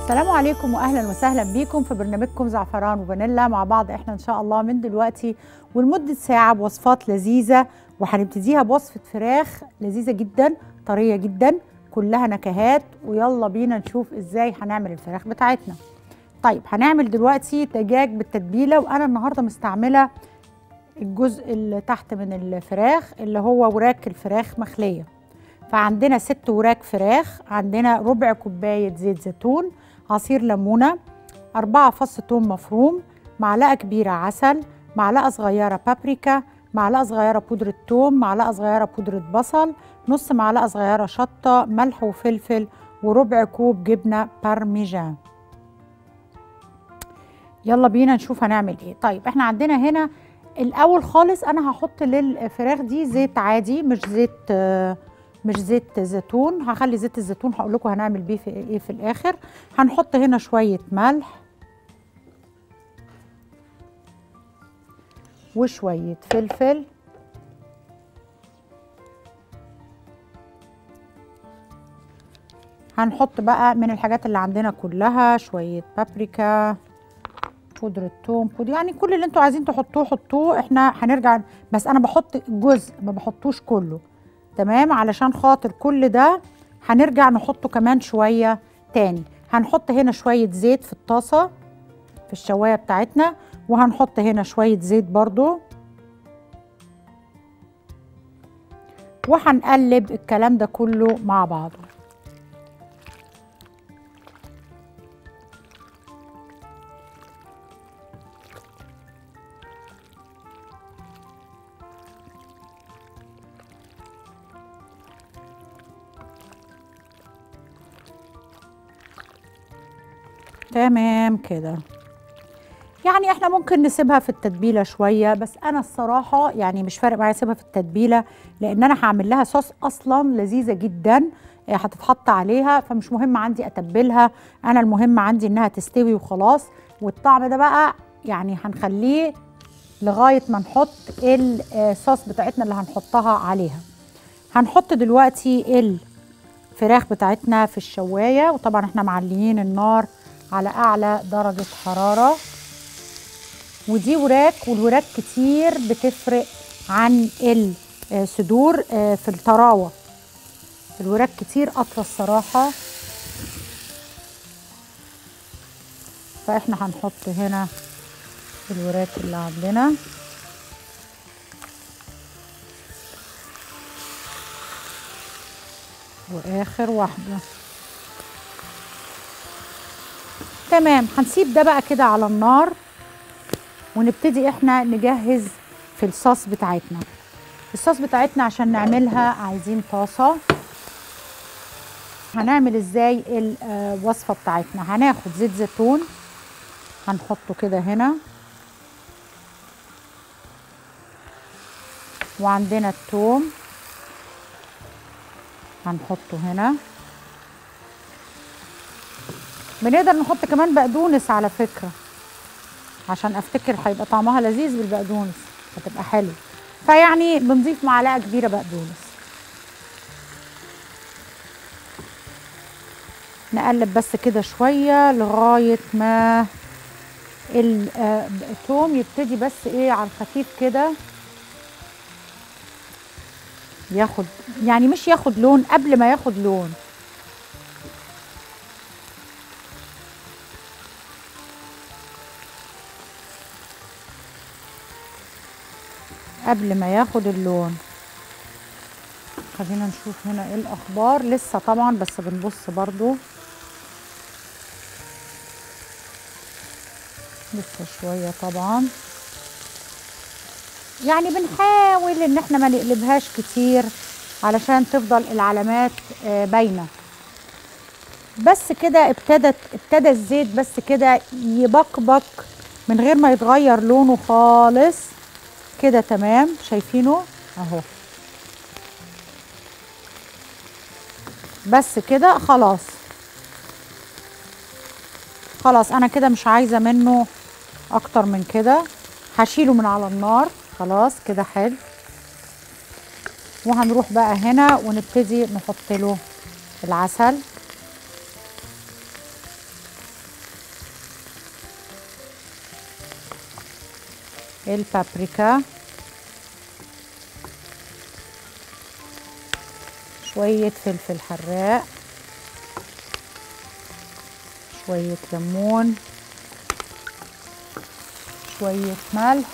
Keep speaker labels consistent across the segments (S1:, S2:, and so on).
S1: السلام عليكم واهلا وسهلا بيكم في برنامجكم زعفران وفانيلا مع بعض احنا ان شاء الله من دلوقتي ولمده ساعه بوصفات لذيذه وهنبتديها بوصفه فراخ لذيذه جدا طريه جدا كلها نكهات ويلا بينا نشوف ازاي هنعمل الفراخ بتاعتنا طيب هنعمل دلوقتي دجاج بالتتبيله وانا النهارده مستعمله الجزء اللي تحت من الفراخ اللي هو وراك الفراخ مخليه فعندنا ست وراك فراخ عندنا ربع كوباية زيت زيتون عصير ليمونة أربعة فص توم مفروم معلقة كبيرة عسل معلقة صغيرة بابريكا معلقة صغيرة بودرة توم معلقة صغيرة بودرة بصل نص معلقة صغيرة شطة ملح وفلفل وربع كوب جبنة بارميجان يلا بينا نشوف هنعمل ايه طيب احنا عندنا هنا الاول خالص انا هحط للفراخ دي زيت عادي مش زيت آه مش زيت زيتون هخلي زيت الزيتون هقول لكم هنعمل بيه في ايه في الاخر هنحط هنا شويه ملح وشويه فلفل هنحط بقى من الحاجات اللي عندنا كلها شويه بابريكا بودرة توم بودرة يعني كل اللي انتوا عايزين تحطوه حطوه احنا هنرجع بس انا بحط جزء ما بحطوش كله تمام علشان خاطر كل ده هنرجع نحطه كمان شوية تاني هنحط هنا شوية زيت في الطاسة في الشواية بتاعتنا وهنحط هنا شوية زيت برضو وهنقلب الكلام ده كله مع بعضه تمام كده يعني احنا ممكن نسيبها في التتبيله شويه بس انا الصراحه يعني مش فارق معايا اسيبها في التتبيله لان انا هعمل لها صوص اصلا لذيذه جدا هتتحط عليها فمش مهم عندي اتبلها انا المهم عندي انها تستوي وخلاص والطعم ده بقى يعني هنخليه لغايه ما نحط الصوص بتاعتنا اللي هنحطها عليها هنحط دلوقتي الفراخ بتاعتنا في الشوايه وطبعا احنا معليين النار على اعلى درجه حراره ودي وراك والوراك كتير بتفرق عن الصدور في الطراوه الوراك كتير اطرى الصراحه فاحنا هنحط هنا الوراك اللي عندنا واخر واحده تمام هنسيب ده بقى كده على النار ونبتدي احنا نجهز في الصوص بتاعتنا الصوص بتاعتنا عشان نعملها عايزين طاسه هنعمل ازاي الوصفه بتاعتنا هناخد زيت زيتون هنحطه كده هنا وعندنا الثوم هنحطه هنا بنقدر نحط كمان بقدونس على فكرة عشان افتكر هيبقى طعمها لذيذ بالبقدونس هتبقى حلو فيعني بنضيف معلقة كبيرة بقدونس نقلب بس كده شوية لغاية ما الثوم يبتدي بس ايه على الخفيف كده ياخد يعني مش ياخد لون قبل ما ياخد لون قبل ما ياخد اللون خلينا نشوف هنا ايه الاخبار لسه طبعا بس بنبص برضو لسه شوية طبعا يعني بنحاول ان احنا ما نقلبهاش كتير علشان تفضل العلامات باينه بس كده ابتدت ابتدى الزيت بس كده يبقبق من غير ما يتغير لونه خالص كده تمام شايفينه اهو بس كده خلاص خلاص انا كده مش عايزه منه اكتر من كده هشيله من على النار خلاص كده حلو وهنروح بقى هنا ونبتدي نحط له العسل البابريكا شوية فلفل حراق شوية ليمون شوية ملح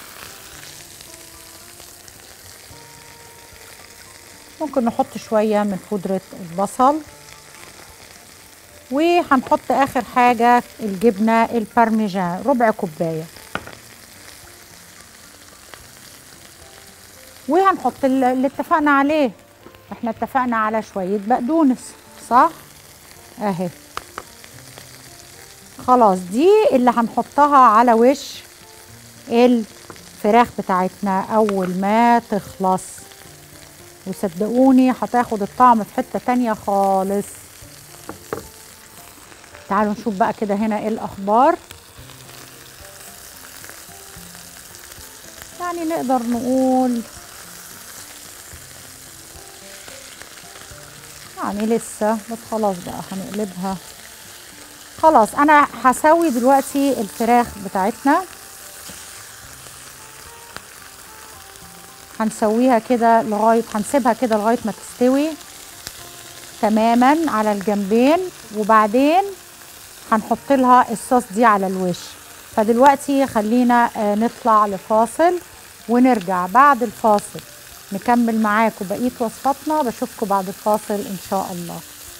S1: ممكن نحط شوية من بودرة البصل وهنحط آخر حاجة الجبنة البارميجان ربع كوباية وهنحط اللي اتفقنا عليه احنا اتفقنا على شوية بقدونس صح اهي خلاص دي اللي هنحطها على وش الفراخ بتاعتنا اول ما تخلص وصدقوني هتاخد الطعم في حتة تانية خالص تعالوا نشوف بقى كده هنا ايه الاخبار يعني نقدر نقول يعني لسه بس خلاص بقى هنقلبها خلاص انا هسوي دلوقتي الفراخ بتاعتنا هنسويها كده لغايه هنسيبها كده لغايه ما تستوي تماما على الجنبين وبعدين هنحط لها الصوص دي على الوش فدلوقتي خلينا آه نطلع لفاصل ونرجع بعد الفاصل نكمل معاكم بقيه وصفاتنا بشوفكم بعد الفاصل ان شاء الله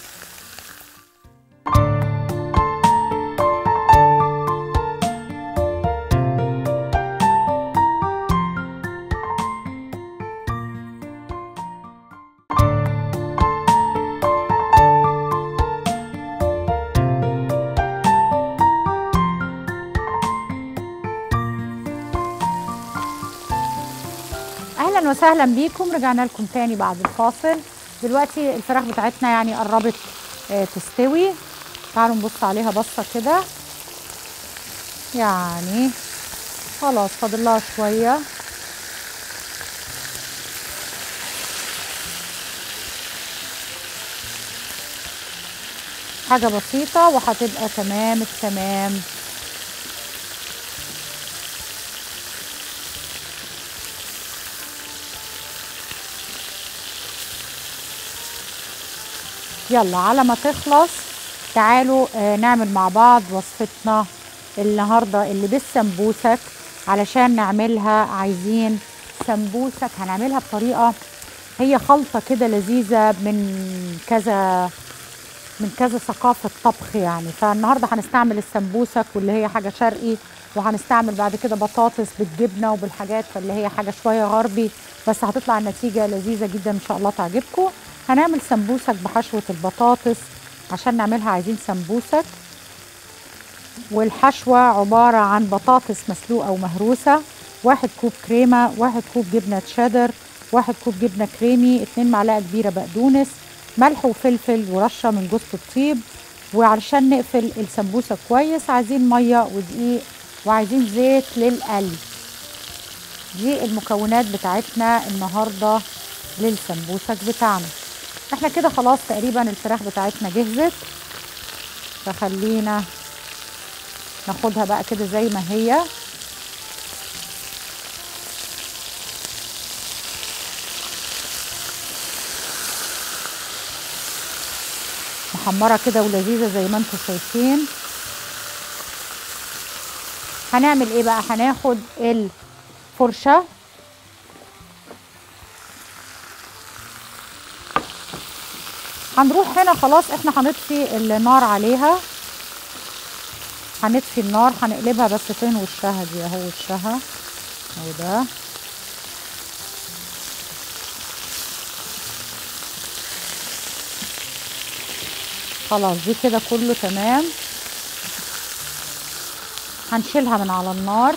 S1: اهلا وسهلا بيكم رجعنا لكم تاني بعد الفاصل دلوقتي الفراخ بتاعتنا يعني قربت آه تستوي تعالوا نبص عليها بصه كده يعني خلاص فاضل لها شويه حاجه بسيطه وهتبقى تمام التمام يلا على ما تخلص تعالوا آه نعمل مع بعض وصفتنا النهارده اللي بالسمبوسك علشان نعملها عايزين سمبوسك هنعملها بطريقه هي خلطه كده لذيذه من كذا من كذا ثقافه طبخ يعني فالنهارده هنستعمل السمبوسك واللي هي حاجه شرقي وهنستعمل بعد كده بطاطس بالجبنه وبالحاجات فاللي هي حاجه شويه غربي بس هتطلع النتيجه لذيذه جدا ان شاء الله تعجبكم هنعمل سمبوسك بحشوة البطاطس عشان نعملها عايزين سمبوسك والحشوة عبارة عن بطاطس مسلوقة ومهروسة واحد كوب كريمة واحد كوب جبنة تشيدر واحد كوب جبنة كريمي اتنين معلقة كبيرة بقدونس ملح وفلفل ورشة من جوز الطيب وعلشان نقفل السمبوسة كويس عايزين مية ودقيق وعايزين زيت للقلي دي المكونات بتاعتنا النهارده للسمبوسك بتاعنا احنا كده خلاص تقريبا الفراخ بتاعتنا جهزت فخلينا ناخدها بقى كده زي ما هي محمرة كده ولذيذة زي ما انتم شايفين هنعمل ايه بقى هناخد الفرشة هنروح هنا خلاص احنا هنطفي النار عليها هنطفي النار هنقلبها بس فين وشها دي اهو وشها اهو ده خلاص دي كده كله تمام هنشيلها من على النار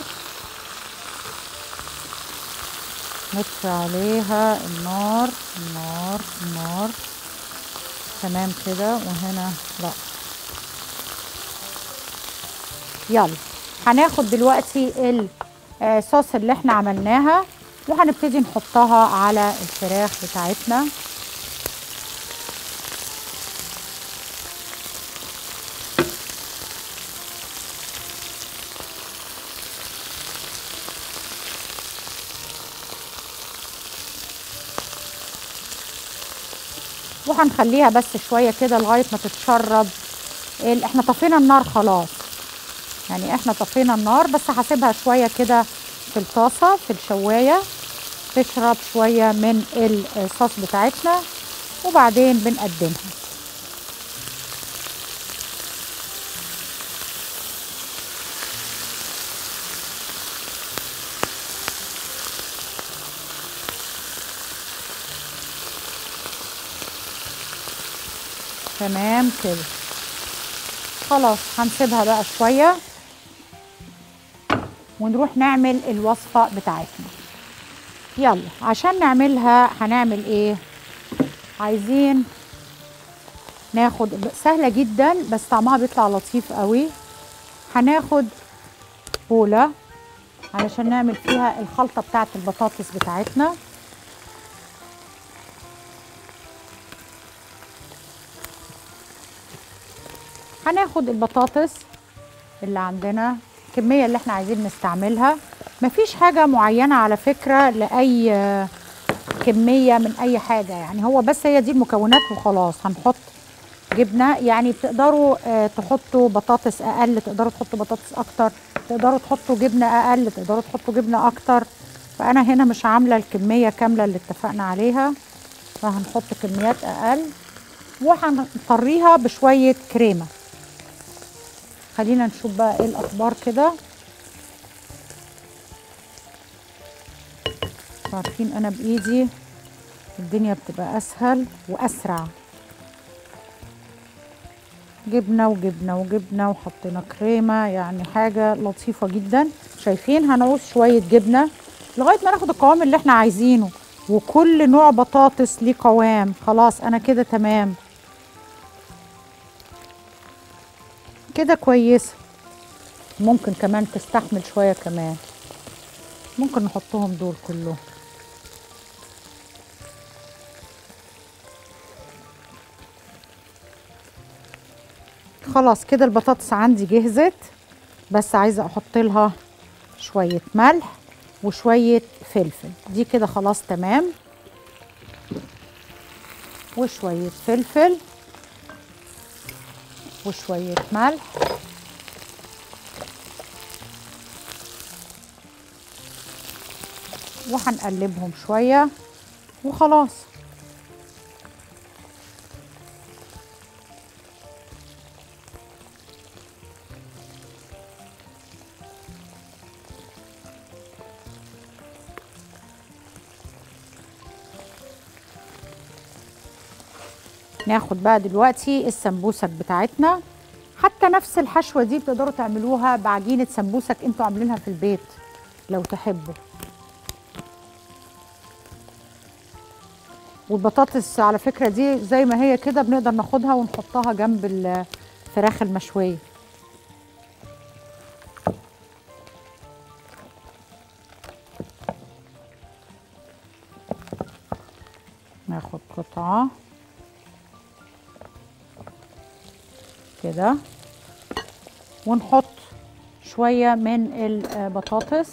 S1: نطفي عليها النار النار النار تمام كده وهنا لا يلا هناخد دلوقتي الصوص اللي احنا عملناها وهنبتدي نحطها على الفراخ بتاعتنا وهنخليها بس شويه كده لغايه ما تتشرب ال- احنا طفينا النار خلاص يعني احنا طفينا النار بس هسيبها شويه كده في الطاسه في الشوايه تشرب شويه من الصوص بتاعتنا وبعدين بنقدمها تمام كده خلاص هنسيبها بقى شويه ونروح نعمل الوصفه بتاعتنا يلا عشان نعملها هنعمل ايه عايزين ناخد سهله جدا بس طعمها بيطلع لطيف قوي هناخد بوله علشان نعمل فيها الخلطه بتاعه البطاطس بتاعتنا هناخد البطاطس اللي عندنا الكمية اللي احنا عايزين نستعملها مفيش حاجة معينة على فكرة لأي آه، كمية من أي حاجة يعني هو بس هي دي المكونات وخلاص هنحط جبنة يعني تقدروا آه، تحطوا بطاطس أقل تقدروا تحطوا بطاطس أكتر تقدروا تحطوا جبنة أقل تقدروا تحطوا جبنة أكتر فأنا هنا مش عاملة الكمية كاملة اللي اتفقنا عليها فهنحط كميات أقل وهنطريها بشوية كريمة خلينا نشوف بقى ايه الاخبار كده عارفين انا بايدي الدنيا بتبقى اسهل واسرع جبنه وجبنه وجبنه وحطينا كريمه يعني حاجه لطيفه جدا شايفين هنعوز شويه جبنه لغايه ما ناخد القوام اللي احنا عايزينه وكل نوع بطاطس ليه قوام خلاص انا كده تمام كده كويسه ممكن كمان تستحمل شويه كمان ممكن نحطهم دول كلهم خلاص كده البطاطس عندي جهزت بس عايزه احط لها شويه ملح وشويه فلفل دي كده خلاص تمام وشويه فلفل وشويه ملح وهنقلبهم شويه وخلاص ناخد بقى دلوقتي السمبوسك بتاعتنا حتى نفس الحشوه دي بتقدروا تعملوها بعجينه سمبوسك انتوا عاملينها في البيت لو تحبوا والبطاطس على فكره دي زي ما هي كده بنقدر ناخدها ونحطها جنب الفراخ المشويه ناخد قطعه كده ونحط شويه من البطاطس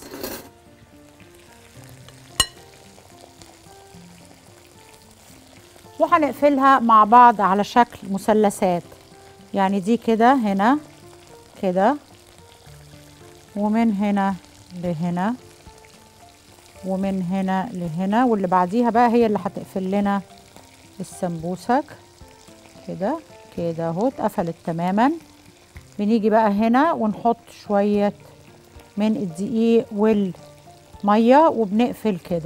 S1: وهنقفلها مع بعض على شكل مثلثات يعني دي كده هنا كده ومن هنا لهنا ومن هنا لهنا واللي بعديها بقى هي اللي هتقفل لنا السمبوسك كده كده اهو اتقفلت تماما بنيجي بقى هنا ونحط شوية من الدقيق والمية وبنقفل كده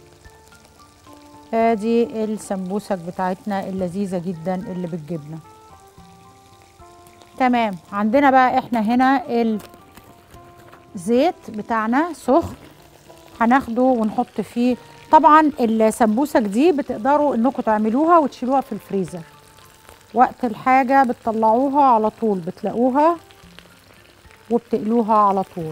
S1: ادي السمبوسك بتاعتنا اللذيذة جدا اللي بالجبنة تمام عندنا بقى احنا هنا الزيت بتاعنا سخن هناخده ونحط فيه طبعا السمبوسك دي بتقدروا انكم تعملوها وتشيلوها في الفريزر وقت الحاجة بتطلعوها على طول بتلاقوها وبتقلوها على طول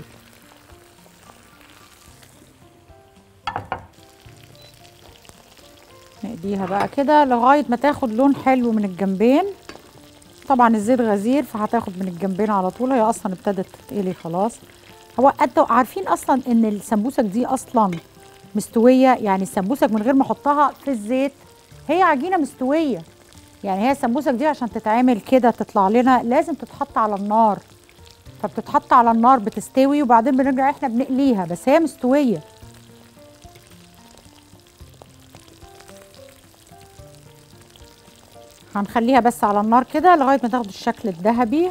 S1: نقليها بقى كده لغاية ما تاخد لون حلو من الجنبين طبعا الزيت غزير فهتاخد من الجنبين على طول هي اصلا ابتدت تتقلي خلاص هو انتوا عارفين اصلا ان السمبوسك دي اصلا مستويه يعني السمبوسك من غير ما احطها في الزيت هي عجينه مستويه يعني هي السمبوسك دي عشان تتعمل كده تطلع لنا لازم تتحط على النار فبتتحط على النار بتستوي وبعدين بنرجع احنا بنقليها بس هي مستويه هنخليها بس على النار كده لغايه ما تاخد الشكل الذهبي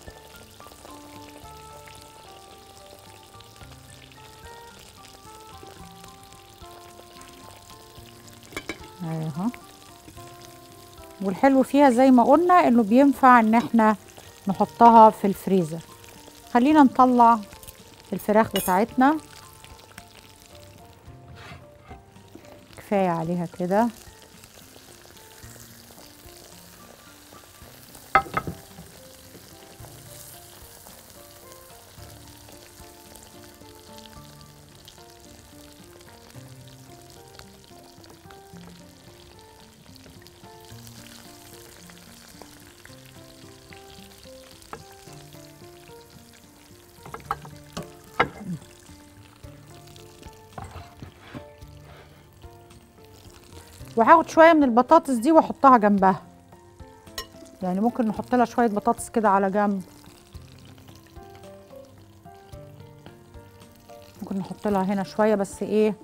S1: اهو والحلو فيها زي ما قلنا انه بينفع ان احنا نحطها في الفريزر خلينا نطلع الفراخ بتاعتنا كفايه عليها كده وهاخد شويه من البطاطس دي واحطها جنبها يعني ممكن نحط لها شويه بطاطس كده على جنب ممكن نحط لها هنا شويه بس ايه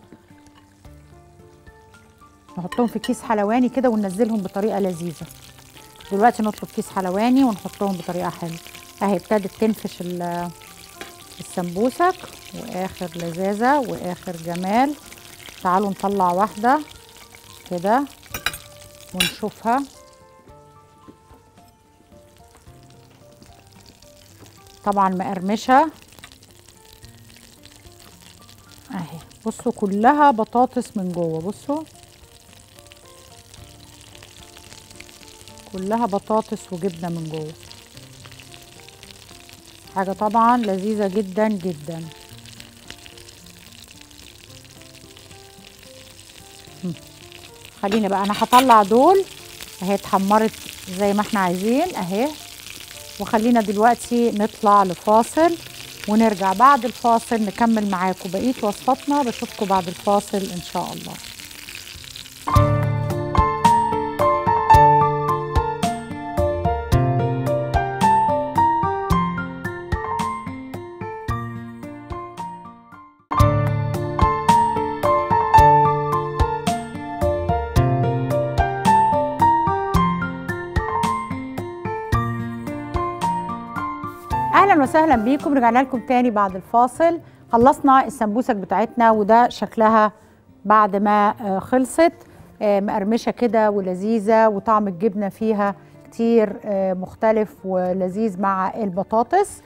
S1: نحطهم في كيس حلواني كده وننزلهم بطريقه لذيذه دلوقتي نطلب كيس حلواني ونحطهم بطريقه حلوه اهي ابتدت تنفش السمبوسك واخر لذاذه واخر جمال تعالوا نطلع واحده كده ونشوفها طبعا مقرمشه اهي بصوا كلها بطاطس من جوه بصوا كلها بطاطس وجبنه من جوه حاجه طبعا لذيذه جدا جدا خليني بقى انا هطلع دول اهي اتحمرت زي ما احنا عايزين اهي وخلينا دلوقتي نطلع لفاصل ونرجع بعد الفاصل نكمل معاكم بقيه وصفاتنا بشوفكم بعد الفاصل ان شاء الله اهلا وسهلا بيكم رجعنا لكم تاني بعد الفاصل خلصنا السمبوسك بتاعتنا وده شكلها بعد ما آه، خلصت آه، مقرمشه كده ولذيذه وطعم الجبنه فيها كتير آه، مختلف ولذيذ مع البطاطس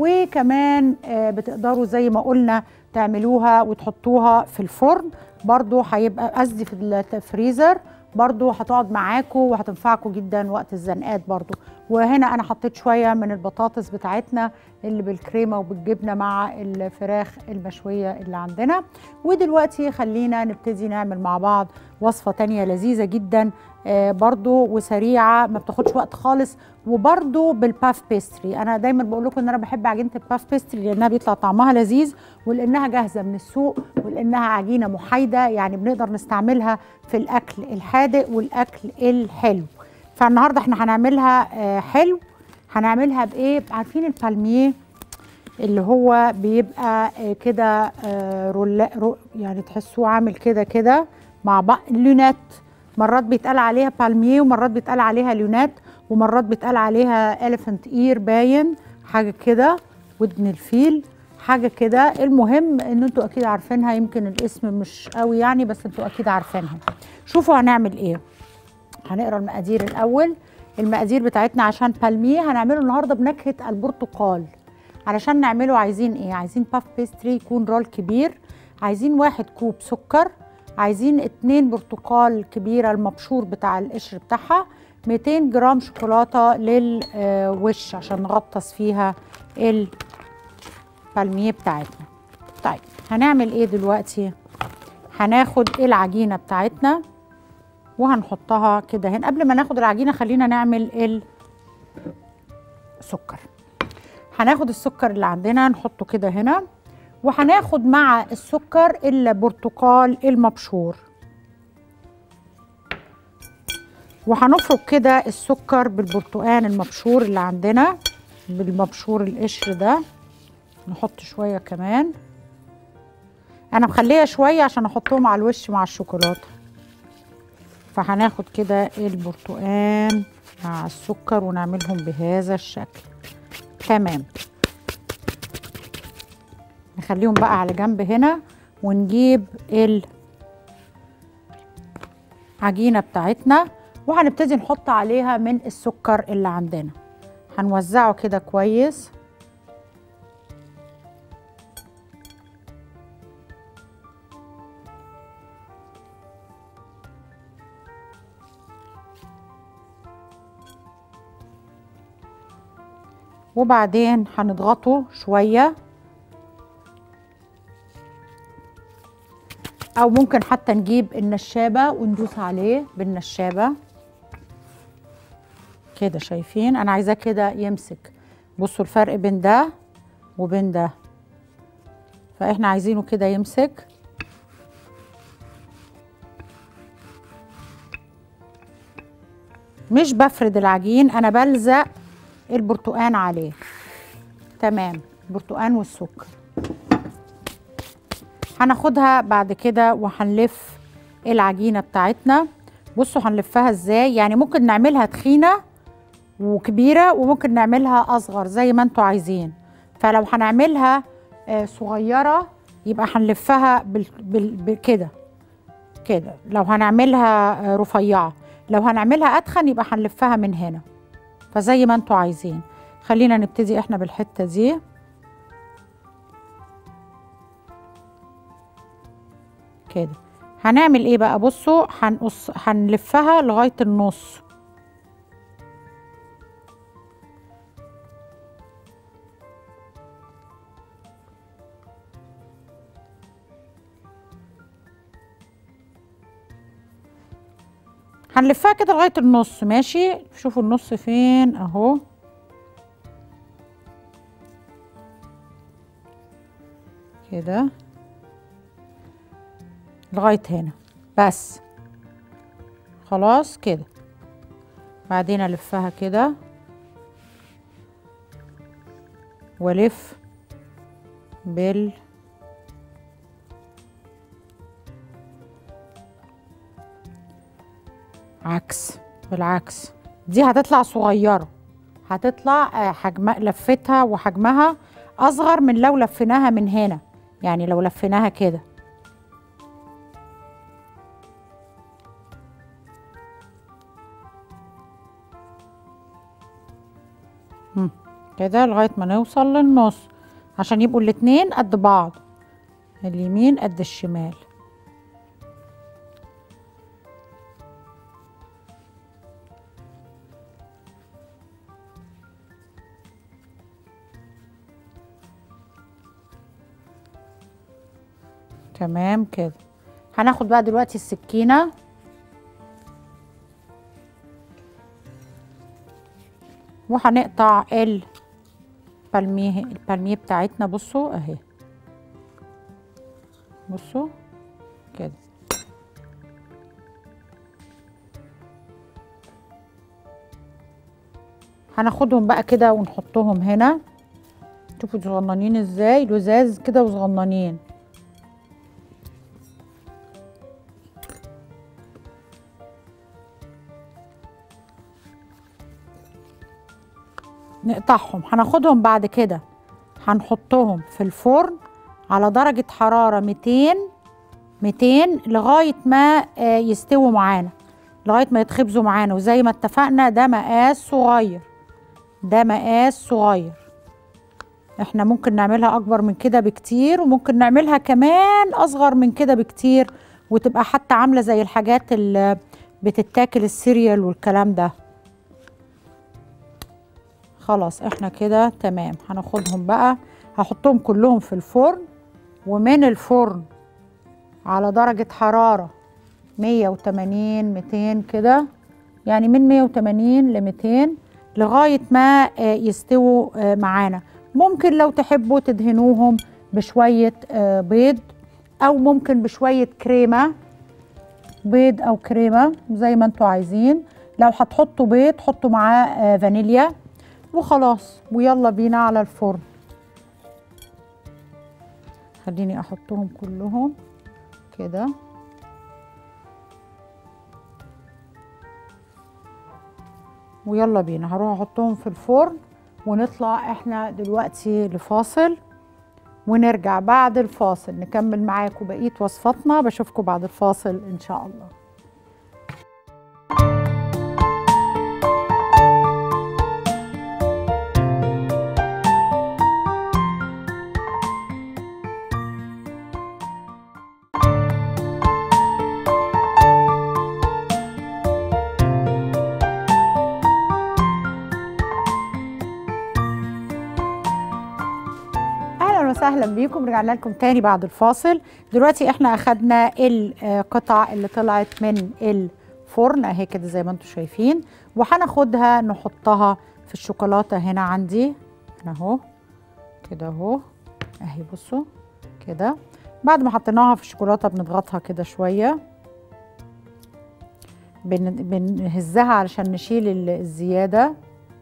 S1: وكمان آه، بتقدروا زي ما قلنا تعملوها وتحطوها في الفرن برضو هيبقى قصدي في الفريزر برضو هتقعد معاكم وهتنفعكم جدا وقت الزنقات برضو وهنا انا حطيت شويه من البطاطس بتاعتنا اللي بالكريمه وبالجبنه مع الفراخ المشويه اللي عندنا ودلوقتي خلينا نبتدي نعمل مع بعض وصفه تانية لذيذه جدا آه برضو وسريعه ما بتاخدش وقت خالص وبرضو بالباف بيستري انا دايما بقول لكم ان انا بحب عجينه الباف بيستري لانها بيطلع طعمها لذيذ ولانها جاهزه من السوق ولانها عجينه محايده يعني بنقدر نستعملها في الاكل الحادق والاكل الحلو فالنهارده احنا هنعملها آه حلو هنعملها بايه عارفين البالميه اللي هو بيبقى آه كده آه رولا رو يعني تحسوه عامل كده كده مع بعض لونات مرات بيتقال عليها بالميه ومرات بيتقال عليها لونات ومرات بيتقال عليها اليفنت اير باين حاجه كده ودن الفيل حاجه كده المهم ان انتوا اكيد عارفينها يمكن الاسم مش قوي يعني بس انتوا اكيد عارفينها شوفوا هنعمل ايه هنقرا المقادير الاول المقادير بتاعتنا عشان بالميه هنعمله النهارده بنكهه البرتقال علشان نعمله عايزين ايه عايزين باف بيستري يكون رول كبير عايزين واحد كوب سكر عايزين اتنين برتقال كبيره المبشور بتاع القشر بتاعها 200 جرام شوكولاته للوش عشان نغطس فيها البالميه بتاعتنا طيب هنعمل ايه دلوقتي هناخد العجينه بتاعتنا وهنحطها كده هنا قبل ما ناخد العجينه خلينا نعمل السكر هناخد السكر اللي عندنا نحطه كده هنا وهناخد مع السكر البرتقال المبشور وهنفرك كده السكر بالبرتقان المبشور اللي عندنا بالمبشور القشر ده نحط شويه كمان انا مخليه شويه عشان احطهم على الوش مع الشوكولاته فهناخد كده البرتقان مع السكر ونعملهم بهذا الشكل تمام نخليهم بقى على جنب هنا ونجيب العجينه بتاعتنا وهنبتدي نحط عليها من السكر اللي عندنا هنوزعه كده كويس وبعدين هنضغطه شوية أو ممكن حتى نجيب النشابة وندوس عليه بالنشابة كده شايفين أنا عايزاه كده يمسك بصوا الفرق بين ده وبين ده فإحنا عايزينه كده يمسك مش بفرد العجين أنا بلزق البرتقان عليه تمام البرتقان والسكر هناخدها بعد كده وهنلف العجينه بتاعتنا بصوا هنلفها ازاي يعني ممكن نعملها تخينه وكبيره وممكن نعملها اصغر زي ما انتوا عايزين فلو هنعملها آه صغيره يبقى هنلفها بال... بال... كده كده لو هنعملها آه رفيعه لو هنعملها اتخن يبقى هنلفها من هنا فزي ما انتوا عايزين خلينا نبتدي احنا بالحته دي كده هنعمل ايه بقى بصوا هنقص هنلفها لغايه النص هنلفها كده لغايه النص ماشي شوفوا النص فين اهو كده لغايه هنا بس خلاص كده بعدين الفها كده والف بال عكس بالعكس دي هتطلع صغيرة هتطلع حجم لفتها وحجمها أصغر من لو لفيناها من هنا يعني لو لفيناها كده كده لغاية ما نوصل للنص عشان يبقوا الاتنين قد بعض اليمين قد الشمال تمام كده هناخد بقى دلوقتي السكينة وهنقطع البالميه البالميه بتاعتنا بصوا اهي بصوا كده هناخدهم بقى كده ونحطهم هنا شوفوا صغننين ازاي لزاز كده وصغننين نقطعهم هناخدهم بعد كده هنحطهم في الفرن على درجة حرارة 200 200 لغاية ما يستووا معانا لغاية ما يتخبزوا معانا وزي ما اتفقنا ده مقاس صغير ده مقاس صغير احنا ممكن نعملها اكبر من كده بكتير وممكن نعملها كمان اصغر من كده بكتير وتبقى حتى عاملة زي الحاجات اللي بتتاكل السيريال والكلام ده خلاص احنا كده تمام هناخدهم بقى هحطهم كلهم في الفرن ومن الفرن على درجة حرارة 180 200 كده يعني من 180 ل 200 لغاية ما يستووا معانا ممكن لو تحبوا تدهنوهم بشوية بيض أو ممكن بشوية كريمة بيض أو كريمة زي ما انتوا عايزين لو هتحطوا بيض حطوا معاه آه، فانيليا وخلاص ويلا بينا على الفرن خليني احطهم كلهم كده ويلا بينا هروح احطهم في الفرن ونطلع احنا دلوقتي لفاصل ونرجع بعد الفاصل نكمل معاكم بقيه وصفاتنا بشوفكم بعد الفاصل ان شاء الله اهلا وسهلا بيكم رجعنا لكم تاني بعد الفاصل دلوقتي احنا اخدنا القطع اللي طلعت من الفرن اهي كده زي ما انتم شايفين وهناخدها نحطها في الشوكولاته هنا عندي هنا اهو كده اهو اهي بصوا كده بعد ما حطيناها في الشوكولاته بنضغطها كده شويه بن بنهزها علشان نشيل ال- الزياده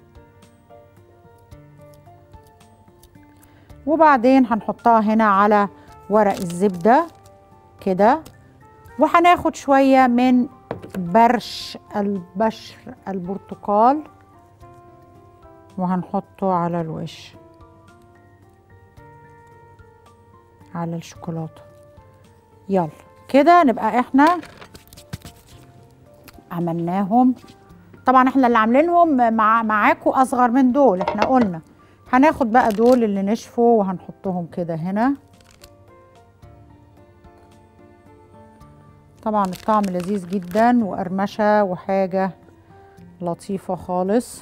S1: وبعدين هنحطها هنا على ورق الزبدة كده وهناخد شوية من برش البشر البرتقال وهنحطه على الوش على الشوكولاتة يلا كده نبقى احنا عملناهم طبعا احنا اللي عاملينهم مع معاكم اصغر من دول احنا قلنا هناخد بقى دول اللي نشفوا وهنحطهم كده هنا طبعا الطعم لذيذ جدا وقرمشة وحاجة لطيفة خالص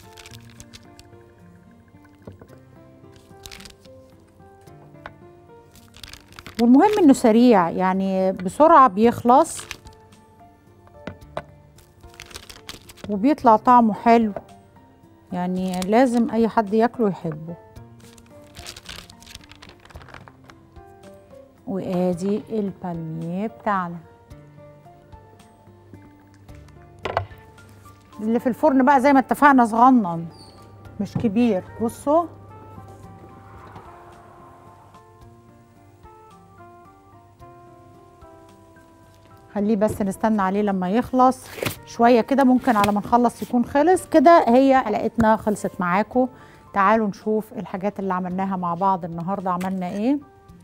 S1: والمهم انه سريع يعني بسرعة بيخلص وبيطلع طعمه حلو يعني لازم اي حد ياكله يحبه وادي البالميه بتاعنا اللي في الفرن بقى زي ما اتفقنا صغنن مش كبير بصوا خليه بس نستنى عليه لما يخلص شويه كده ممكن على ما نخلص يكون خلص كده هي حلقتنا خلصت معاكم تعالوا نشوف الحاجات اللي عملناها مع بعض النهارده عملنا ايه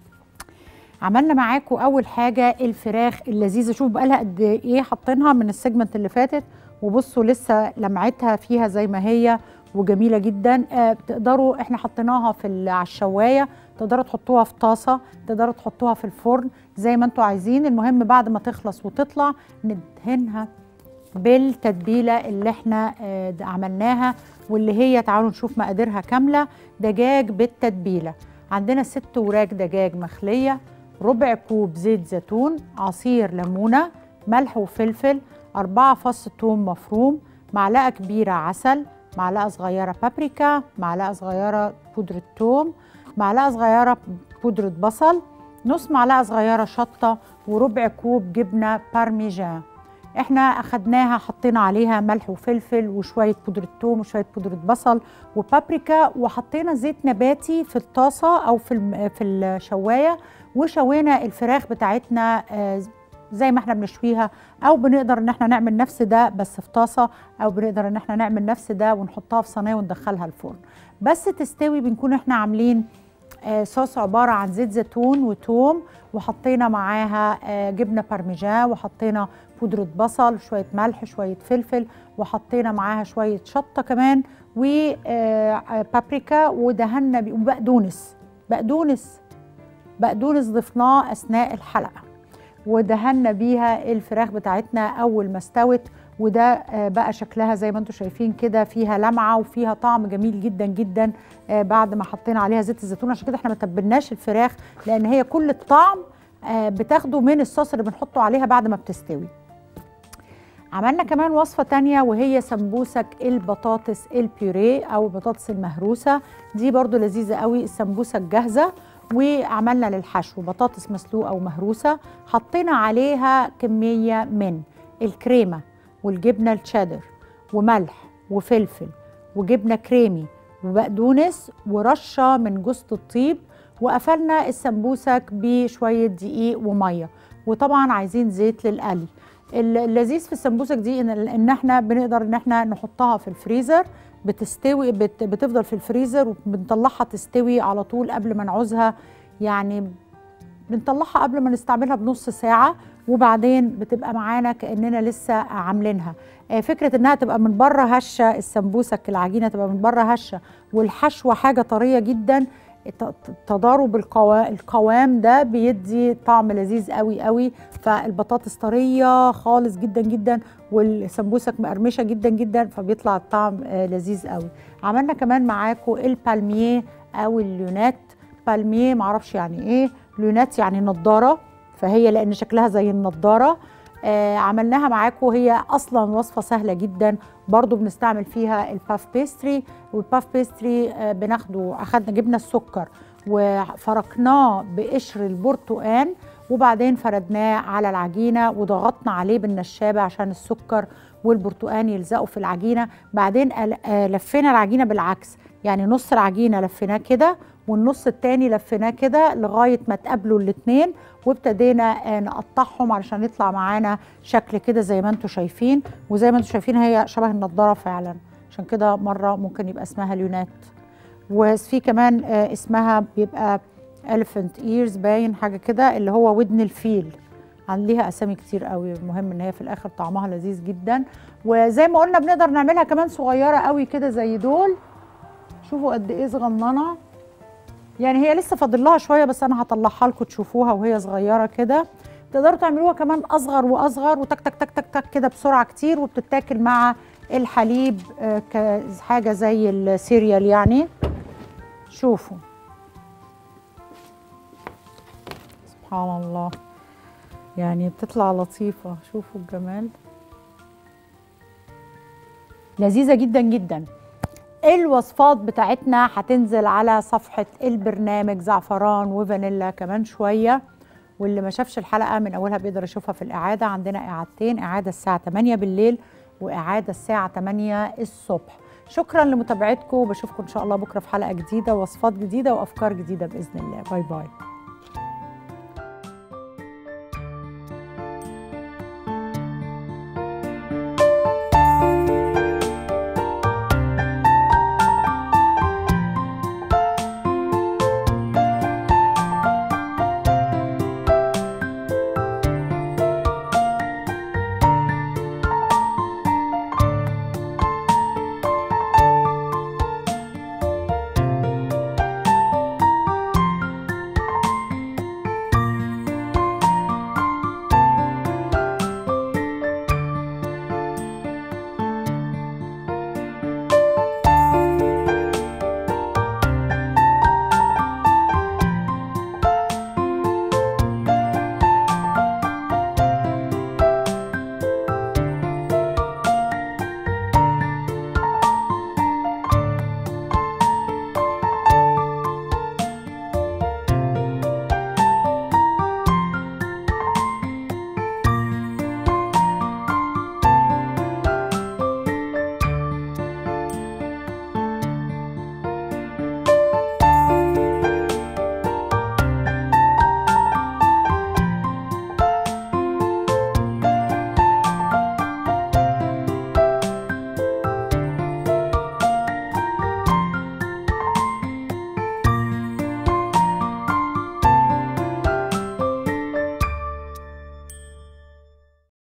S1: عملنا معاكم اول حاجه الفراخ اللذيذه شوف بقى لها قد ايه حاطينها من السيجمنت اللي فاتت وبصوا لسه لمعتها فيها زي ما هي وجميله جدا آه بتقدروا احنا حطيناها في ال- على الشوايه تقدروا تحطوها في طاسه تقدروا تحطوها في الفرن زي ما انتوا عايزين المهم بعد ما تخلص وتطلع ندهنها بالتتبيله اللي احنا آه، عملناها واللي هي تعالوا نشوف مقاديرها كامله دجاج بالتتبيله عندنا ست وراك دجاج مخليه ربع كوب زيت زيتون عصير ليمونه ملح وفلفل أربعة فص ثوم مفروم معلقة كبيرة عسل معلقة صغيرة بابريكا معلقة صغيرة بودرة ثوم معلقة صغيرة بودرة بصل نص معلقة صغيرة شطة وربع كوب جبنة بارميجان احنا اخدناها حطينا عليها ملح وفلفل وشويه بودره ثوم وشويه بودره بصل وبابريكا وحطينا زيت نباتي في الطاسه او في الم- في الشوايه وشوينا الفراخ بتاعتنا آه، زي ما احنا بنشويها او بنقدر ان احنا نعمل نفس ده بس في طاسه او بنقدر ان احنا نعمل نفس ده ونحطها في صينيه وندخلها الفرن بس تستوي بنكون احنا عاملين آه، صوص عباره عن زيت زيتون وتوم وحطينا معاها آه، جبنه بارميجان وحطينا بودره بصل شويه ملح شويه فلفل وحطينا معاها شويه شطه كمان وبابريكا ودهنا بيه- وبقدونس بقدونس بقدونس ضفناه اثناء الحلقه ودهنا بيها الفراخ بتاعتنا اول ما استوت وده آه، بقى شكلها زي ما انتم شايفين كده فيها لمعه وفيها طعم جميل جدا جدا آه، بعد ما حطينا عليها زيت الزيتون عشان كده احنا ما تبلناش الفراخ لان هي كل الطعم آه، بتاخده من الصوص اللي بنحطه عليها بعد ما بتستوي عملنا كمان وصفة تانية وهي سمبوسك البطاطس البيوريه أو البطاطس المهروسة دي برضو لذيذة قوي السمبوسة الجاهزة وعملنا للحشو بطاطس مسلوقة أو مهروسة حطينا عليها كمية من الكريمة والجبنة الشيدر وملح وفلفل وجبنه كريمي وبقدونس ورشه من جوز الطيب وقفلنا السمبوسك بشويه دقيق وميه وطبعا عايزين زيت للقلي اللذيذ في السمبوسك دي ان ان احنا بنقدر ان احنا نحطها في الفريزر بتستوي بت بتفضل في الفريزر وبنطلعها تستوي على طول قبل ما نعوزها يعني بنطلعها قبل ما نستعملها بنص ساعه وبعدين بتبقى معانا كاننا لسه عاملينها فكره انها تبقى من بره هشه السمبوسك العجينه تبقى من بره هشه والحشوه حاجه طريه جدا تضارب القوام ده بيدي طعم لذيذ قوي قوي فالبطاطس طريه خالص جدا جدا والسمبوسك مقرمشه جدا جدا فبيطلع الطعم لذيذ قوي عملنا كمان معاكم البالميه او الليونات بالميه معرفش يعني ايه ليونات يعني نضاره فهي لان شكلها زي النضاره آه عملناها معاكم هي اصلا وصفه سهله جدا برضو بنستعمل فيها الباف بيستري والباف بيستري آه بناخده اخدنا جبنا السكر وفركناه بقشر البرتقان وبعدين فردناه على العجينه وضغطنا عليه بالنشابه عشان السكر والبرتقان يلزقوا في العجينه بعدين آه لفينا العجينه بالعكس يعني نص العجينه لفيناه كده والنص التاني لفيناه كده لغايه ما تقابلوا الاتنين وابتدينا نقطعهم علشان يطلع معانا شكل كده زي ما انتم شايفين وزي ما انتم شايفين هي شبه النضاره فعلا عشان كده مره ممكن يبقى اسمها ليونات وفي كمان اسمها بيبقى elephant ears باين حاجه كده اللي هو ودن الفيل عن ليها اسامي كتير قوي المهم ان هي في الاخر طعمها لذيذ جدا وزي ما قلنا بنقدر نعملها كمان صغيره قوي كده زي دول شوفوا قد ايه صغننه يعني هي لسه فاضل لها شويه بس انا هطلعها لكم تشوفوها وهي صغيره كده تقدروا تعملوها كمان اصغر واصغر وتك تك تك تك تك كده بسرعه كتير وبتتاكل مع الحليب كحاجه زي السيريال يعني شوفوا سبحان الله يعني بتطلع لطيفه شوفوا الجمال لذيذه جدا جدا الوصفات بتاعتنا هتنزل على صفحة البرنامج زعفران وفانيلا كمان شوية واللي ما شافش الحلقة من أولها بيقدر يشوفها في الإعادة عندنا إعادتين إعادة الساعة 8 بالليل وإعادة الساعة 8 الصبح شكرا لمتابعتكم وبشوفكم إن شاء الله بكرة في حلقة جديدة ووصفات جديدة وأفكار جديدة بإذن الله باي باي